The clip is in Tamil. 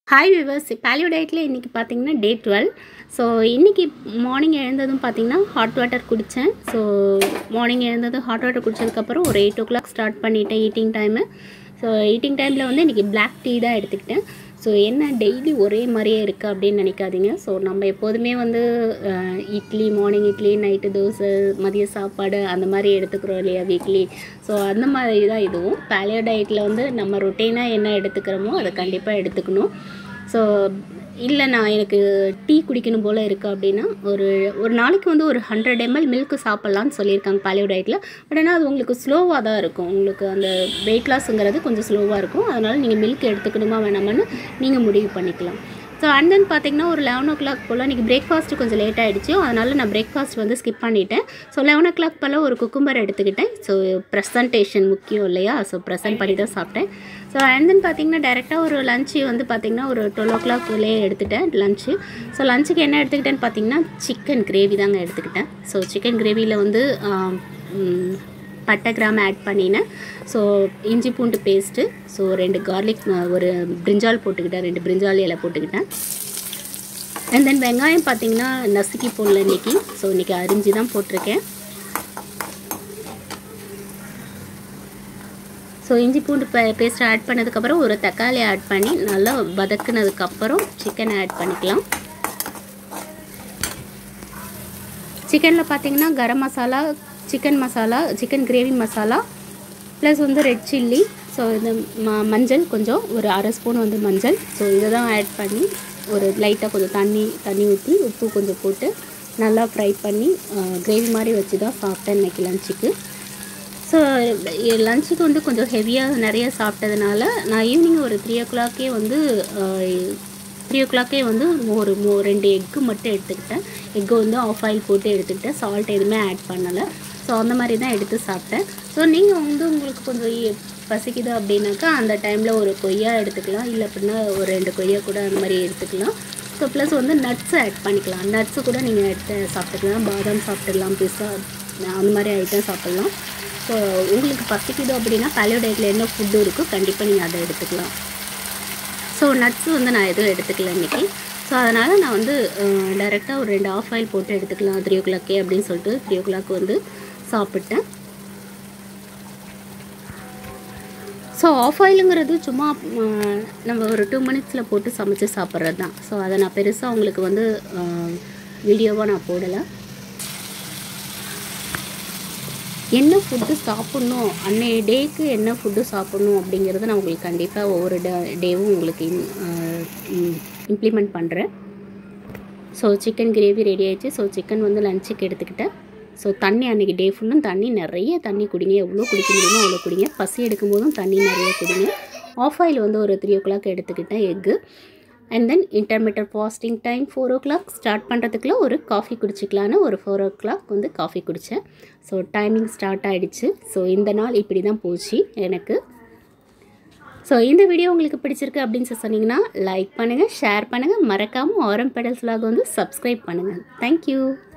ஹாய் விவர்ஸ் பேலியோ டயட்டில் இன்றைக்கி பார்த்தீங்கன்னா டே டுவெல் ஸோ இன்றைக்கி மார்னிங் எழுந்ததும் பார்த்தீங்கன்னா ஹாட் வாட்டர் குடித்தேன் ஸோ மார்னிங் எழுந்ததும் ஹாட் வாட்டர் குடித்ததுக்கப்புறம் ஒரு எயிட் ஓ கிளாக் ஸ்டார்ட் பண்ணிட்டேன் ஈட்டிங் டைமு ஸோ ஈட்டிங் டைமில் வந்து இன்றைக்கி பிளாக் டீ தான் எடுத்துக்கிட்டேன் ஸோ என்ன டெய்லி ஒரே மாதிரியே இருக்குது அப்படின்னு நினைக்காதீங்க ஸோ நம்ம எப்போதுமே வந்து அஹ், இட்லி மார்னிங் இட்லி நைட்டு தோசை மதிய சாப்பாடு அந்த மாதிரி எடுத்துக்கிறோம் இல்லையா வீக்லி ஸோ அந்த மாதிரி தான் இதுவும் பேலியோ டயட்டில் வந்து நம்ம ரொட்டீனாக என்ன எடுத்துக்கிறோமோ அதை கண்டிப்பாக எடுத்துக்கணும் ஸோ இல்லை நான் எனக்கு டீ குடிக்கணும் போல் இருக்குது அப்படின்னா ஒரு ஒரு நாளைக்கு வந்து ஒரு ஹண்ட்ரட் எம்எல் மில்க் சாப்பிட்லான்னு சொல்லியிருக்காங்க பாலியோ டயட்டில் பட் ஆனால் அது உங்களுக்கு ஸ்லோவாக தான் இருக்கும் உங்களுக்கு அந்த வெயிட் லாஸுங்கிறது கொஞ்சம் ஸ்லோவாக இருக்கும் அதனால் நீங்கள் மில்க் எடுத்துக்கணுமா வேணாமான்னு நீங்கள் முடிவு பண்ணிக்கலாம் ஸோ அண்ட் தென் பார்த்தீங்கன்னா ஒரு லெவன் ஓ கிளாக் போல் இன்றைக்கி பிரேக்ஃபாஸ்ட்டு கொஞ்சம் லேட் ஆகிடுச்சு அதனால் நான் பிரேக்ஃபாஸ்ட் வந்து ஸ்கிப் பண்ணிட்டேன் ஸோ லெவன் ஓ கிளாக் போல் ஒரு குக்கும்பர் எடுத்துக்கிட்டேன் ஸோ ப்ரெசன்டேஷன் முக்கியம் இல்லையா ஸோ ப்ரெசென்ட் பண்ணி தான் சாப்பிட்டேன் ஸோ அண்ட் தென் பார்த்தீங்கன்னா டேரெக்டாக ஒரு லஞ்சு வந்து பார்த்தீங்கன்னா ஒரு டுவெல் ஓ கிளாக்லேயே எடுத்துட்டேன் லஞ்சு ஸோ லஞ்சுக்கு என்ன எடுத்துக்கிட்டேன்னு பார்த்தீங்கன்னா சிக்கன் கிரேவி தாங்க எடுத்துக்கிட்டேன் ஸோ சிக்கன் கிரேவியில் வந்து ஆம், ம், பட்டை கிராம் ஆட் பண்ணினேன் ஸோ இஞ்சி பூண்டு பேஸ்ட்டு ஸோ ரெண்டு கார்லிக் ஒரு பிரிஞ்சால் போட்டுக்கிட்டேன் ரெண்டு பிரிஞ்சால் இலை போட்டுக்கிட்டேன் அண்ட் தென் வெங்காயம் பார்த்தீங்கன்னா நசுக்கி போடல இன்னைக்கு ஸோ இன்றைக்கி அரிஞ்சு தான் போட்டிருக்கேன் ஸோ இஞ்சி பூண்டு பே பேஸ்ட் ஆட் பண்ணதுக்கப்புறம் ஒரு தக்காளி ஆட் பண்ணி நல்லா வதக்குனதுக்கப்புறம் சிக்கன் ஆட் பண்ணிக்கலாம் சிக்கனில் பார்த்தீங்கன்னா garam masala chicken masala chicken gravy masala plus வந்து ரெட் சில்லி ஸோ இது ம மஞ்சள் கொஞ்சம் ஒரு அரை ஸ்பூன் வந்து மஞ்சள் ஸோ இதை தான் ஆட் பண்ணி ஒரு லைட்டாக கொஞ்சம் தண்ணி தண்ணி ஊற்றி உப்பு கொஞ்சம் போட்டு நல்லா ஃப்ரை பண்ணி கிரேவி மாதிரி வச்சு தான் சாப்பிட்டேன் இன்னைக்கு லஞ்சுக்கு ஸோ லஞ்சுக்கு வந்து கொஞ்சம் ஹெவியாக நிறைய சாப்பிட்டதுனால நான் ஈவினிங் ஒரு த்ரீ ஓ கிளாக்கே வந்து த்ரீ ஓ கிளாக்கே வந்து ஒரு மோ ரெண்டு எக்கு மட்டும் எடுத்துக்கிட்டேன் எக்கு வந்து ஆஃப் ஆயில் போட்டு எடுத்துக்கிட்டேன் சால்ட் எதுவுமே ஆட் பண்ணலை ஸோ அந்த மாதிரி தான் எடுத்து சாப்பிட்டேன் ஸோ நீங்கள் வந்து உங்களுக்கு கொஞ்சம் இ- பசிக்குது அப்படின்னாக்கா அந்த டைமில் ஒரு கொய்யா எடுத்துக்கலாம் இல்லை அப்படின்னா ஒரு ரெண்டு கொய்யா கூட அந்த மாதிரி எடுத்துக்கலாம் ஸோ ப்ளஸ் வந்து நட்ஸ் ஆட் பண்ணிக்கலாம் நட்ஸு கூட நீங்கள் எடுத்து சாப்பிட்டுக்கலாம் பாதாம் சாப்பிட்டுக்கலாம் பிஸ்ஸா அந்த மாதிரி ஐட்டம் சாப்பிட்லாம் ஸோ உங்களுக்கு பசிக்குது அப்படின்னா பேலியோ டயட்டில் என்ன ஃபுட்டு இருக்கோ கண்டிப்பாக நீங்கள் அதை எடுத்துக்கலாம் ஸோ நட்ஸ் வந்து நான் எதுவும் எடுத்துக்கல இன்றைக்கி ஸோ அதனால் நான் வந்து டைரெக்டாக ஒரு ரெண்டு ஆஃப் ஆயில் போட்டு எடுத்துக்கலாம் த்ரீ ஓ கிளாக்கே அப்படின்னு சொல்லிட்டு த்ரீ ஓ கிளாக் வந்து சாப்பிட்டேன் ஸோ ஆஃப் ஆயிலுங்கிறது சும்மா ம், நம்ம ஒரு டூ மினிட்ஸில் போட்டு சமைச்சு சாப்பிட்றது தான் ஸோ அதை நான் பெருசாக உங்களுக்கு வந்து வீடியோவாக நான் போடலை என்ன ஃபுட்டு சாப்பிட்ணும் அன்னைய டேக்கு என்ன ஃபுட்டு சாப்பிட்ணும் அப்படிங்கிறத நான் உங்களுக்கு கண்டிப்பாக ஒவ்வொரு டே டேவும் உங்களுக்கு இம்ப்ளிமெண்ட் பண்ணுறேன் ஸோ சிக்கன் கிரேவி ரெடி ஆயிடுச்சு ஸோ சிக்கன் வந்து லஞ்சுக்கு எடுத்துக்கிட்டேன் ஸோ தண்ணி அன்றைக்கி டே ஃபுல்லும் தண்ணி நிறைய தண்ணி குடிங்க எவ்வளோ குடிக்க முடியுமோ அவ்வளோ குடிங்க பசி எடுக்கும்போதும் தண்ணி நிறைய குடிங்க ஆஃப் ஆயில் வந்து ஒரு த்ரீ ஓ கிளாக் எடுத்துக்கிட்டேன் egg and then intermittent fasting time four o'clock start பண்ணுறதுக்குள்ள ஒரு காஃபி குடிச்சிக்கலான்னு ஒரு ஃபோர் ஓ கிளாக் வந்து காஃபி குடித்தேன் ஸோ டைமிங் ஸ்டார்ட் ஆகிடுச்சு ஸோ இந்த நாள் இப்படி தான் போச்சு எனக்கு ஸோ இந்த வீடியோ உங்களுக்கு பிடிச்சிருக்கு அப்படின்னு சொல்லி சொன்னீங்கன்னா லைக் பண்ணுங்கள் ஷேர் பண்ணுங்கள் மறக்காமல் ஆரம் பெடல்ஸ் vlog வந்து சப்ஸ்கிரைப் பண்ணுங்கள் தேங்க்யூ